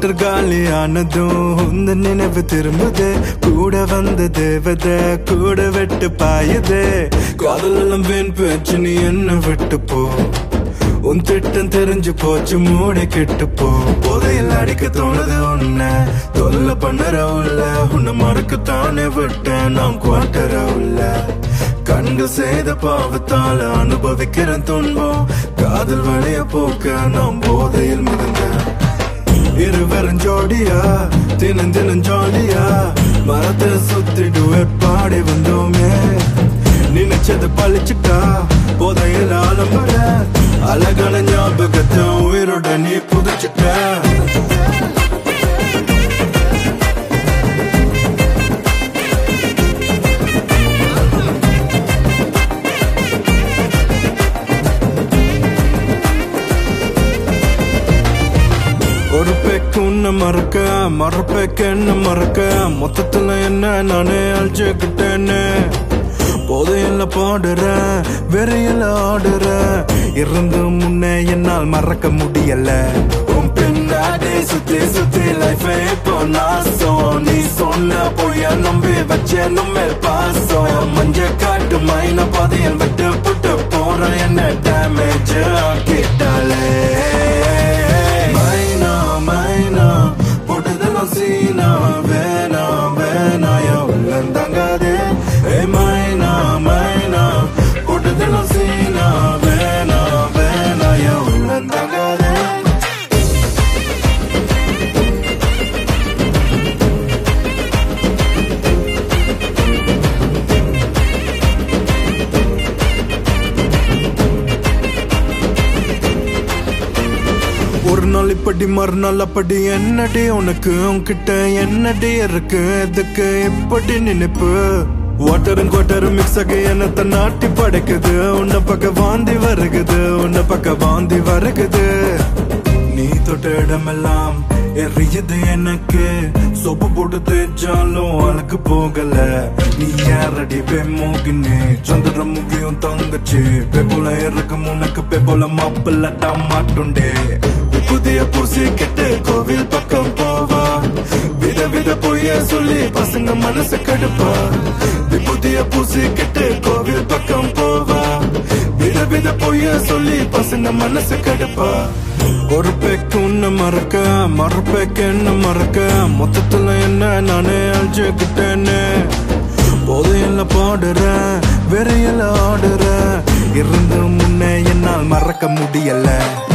quarter காலி ஆனதும் உந்த நினைவு திரும்புது கூட வந்த தேவதை கூட விட்டு பாயுது காதலெல்லாம் வீண் பேச்சு நீ என்ன விட்டு போ உன் திட்டம் தெரிஞ்சு போச்சு மூடி கெட்டு போ போதையில் அடிக்க தோணுது உன்னை தொல்லை பண்ணுற உள்ள உன்னை மறக்கத்தானே விட்டேன் நான் குவார்டர உள்ள கண்கள் செய்த பாவத்தால அனுபவிக்கிறேன் துன்பம் காதல் வழிய போக்க நான் போதையில் மிதந்தேன் இருவரும் ஜோடியா தினம் தினம் ஜாலியா மரத்தை சுத்திடுவே பாடி வந்தோமே நினைச்சது பழிச்சுட்டா போதையில் ஆலம்பர அழகான ஞாபகத்தை உயிரோட நீ புதைச்சிட்ட ஒரு பேக்கு உன்னை மறக்க மறப்பேக்கு என்ன மறக்க மொத்தத்துல என்ன நானே அழிச்சுக்கிட்டேன்னு போதையில பாடுறேன் வெறையில ஆடுற இருந்து முன்னே என்னால் மறக்க முடியல உன் பின்னாடி சுத்தி சுத்தி லைஃப் இப்போ நாசம் நீ சொன்ன பொய்ய நம்பி வச்சேன் மேல் பாசம் மஞ்ச காட்டு மைன பாதையில் விட்டு புட்டு போற என்ன டேமேஜ் ஆக்கிட்டாலே மைனா மைனா போட்டதெல்லாம் சீனா வேணா வேணா என் உள்ளந்தாங்காதே ஏ மைனா மைனா போட்டதெல்லாம் சீனா வேணா வேணா என் உள்ளந்தாங்காதே ஒரு நாள் இப்படி மறுநாள் அப்படி என்னடி உனக்கு உன்கிட்ட என்னடி இருக்கு எதுக்கு இப்படி நினைப்பு வாட்டரும் குவாட்டரும் மிக்ஸ் ஆகி என்னத்த நாட்டி படைக்குது உன்னை பக்க வாந்தி வருகுது உன்னை பக்க வாந்தி வருகுது நீ தொட்ட இடமெல்லாம் எரியுது எனக்கு சொப்பு போட்டு தேய்ச்சாலும் அழகு போகல நீ யாரடி பெம்மோகினே சந்திர முகியும் தங்கச்சி பெபோல இறக்கும் உனக்கு பெபோல மாப்பிள்ளட்டா மாட்டுண்டே புதிய பூசி கெட்டு கோவில் பக்கம் போவா வித வித பொய்ய சொல்லி பசங்க மனசு கடுப்பா புதிய பூசி கெட்டு கோவில் பக்கம் போவா வித வித பொய்ய சொல்லி பசங்க மனசு கடுப்பா ஒரு பேக்கு உன்னை மறக்க மறுபேக்கு என்ன மறக்க மொத்தத்துல என்ன நானே அழிச்சுக்கிட்டேன்னு போதையில பாடுற வெறையில ஆடுற இருந்து முன்னே என்னால் மறக்க முடியல